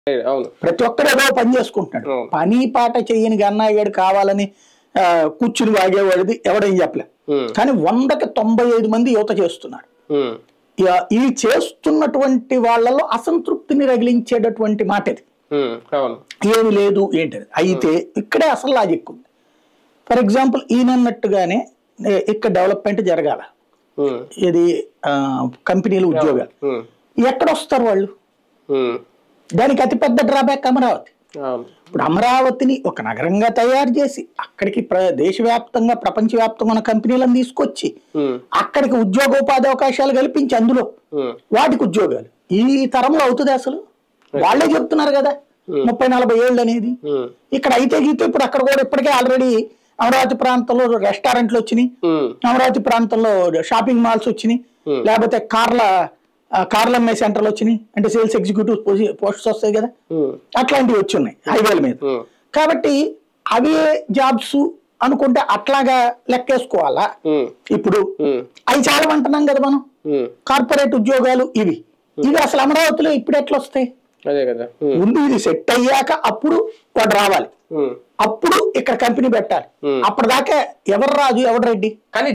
అవును ప్రతి ఒక్కరు ఏదో పని చేసుకుంటున్నాడు అవును. పని పాట చేయని గన్నాయ్యాడు కావాలని ఆ, కూర్చుని వాగేవాడిది ఎవడేం చెప్పలే ఉమ్, కానీ వందకి తొంభై ఐదు మంది యువత చేస్తున్నారు ఉమ్, ఇక ఈ చేస్తున్నటువంటి వాళ్ళలో అసంతృప్తిని రగిలించేటటువంటి మాట ఇది ఉమ్, అవును ఏమి లేదు ఏంటది అయితే ఇక్కడే అసలు లాజిక్ ఉంది ఫర్ ఎగ్జాంపుల్ ఈయనన్నట్టుగానే ఏ, ఇక్కడ డెవలప్మెంట్ జరగాల ఉమ్, ఇది ఆ, కంపెనీలు ఉద్యోగాలు ఉమ్, ఎక్కడ వస్తారు వాళ్ళు ఉమ్, దానికి అతిపెద్ద డ్రాబ్యాక్ అమరావతి అవును ఇప్పుడు అమరావతిని ఒక నగరంగా తయారు చేసి అక్కడికి ప్ర దేశవ్యాప్తంగా ప్రపంచవ్యాప్తంగా ఉన్న కంపెనీలను తీసుకొచ్చి ఉమ్, అక్కడికి ఉద్యోగోపాధి అవకాశాలు కల్పించి అందులో ఉమ్, వాటికి ఉద్యోగాలు ఈ తరంలో అవుతుంది అసలు వాళ్ళే చెప్తున్నారు కదా ముప్పై నలభై ఏళ్ళు అనేది ఉమ్, ఇక్కడ అయితే గీతే ఇప్పుడు అక్కడ కూడా ఇప్పటికే ఆల్రెడీ అమరావతి ప్రాంతంలో రెస్టారెంట్లు వచ్చినాయి ఉమ్, అమరావతి ప్రాంతంలో షాపింగ్ మాల్స్ వచ్చినాయి Hmm. లేకపోతే కార్ల ఆ, కార్ల అమ్మే సెంటర్లు వచ్చినాయి అంటే సేల్స్ ఎగ్జిక్యూటివ్ పోస్ట్స్ వస్తాయి కదా ఉమ్, అట్లాంటివి వచ్చి ఉన్నాయి హైవేల మీద ఉమ్, కాబట్టి అవే జాబ్స్ అనుకుంటే అట్లాగా లెక్కేసుకోవాలా ఉమ్, ఇప్పుడు ఉమ్, అవి చాలా అంటున్నాం కదా మనం ఉమ్, కార్పొరేట్ ఉద్యోగాలు ఇవి ఇవి అసలు అమరావతిలో ఇప్పుడు ఎట్లా వస్తాయి అదే కదా ఉమ్, ముందు ఇది సెట్ అయ్యాక అప్పుడు వాడు రావాలి ఉమ్. అప్పుడు ఇక్కడ కంపెనీ పెట్టాలి Hmm. అప్పటిదాకా ఎవరు రాజు ఎవడు రెడ్డి కానీ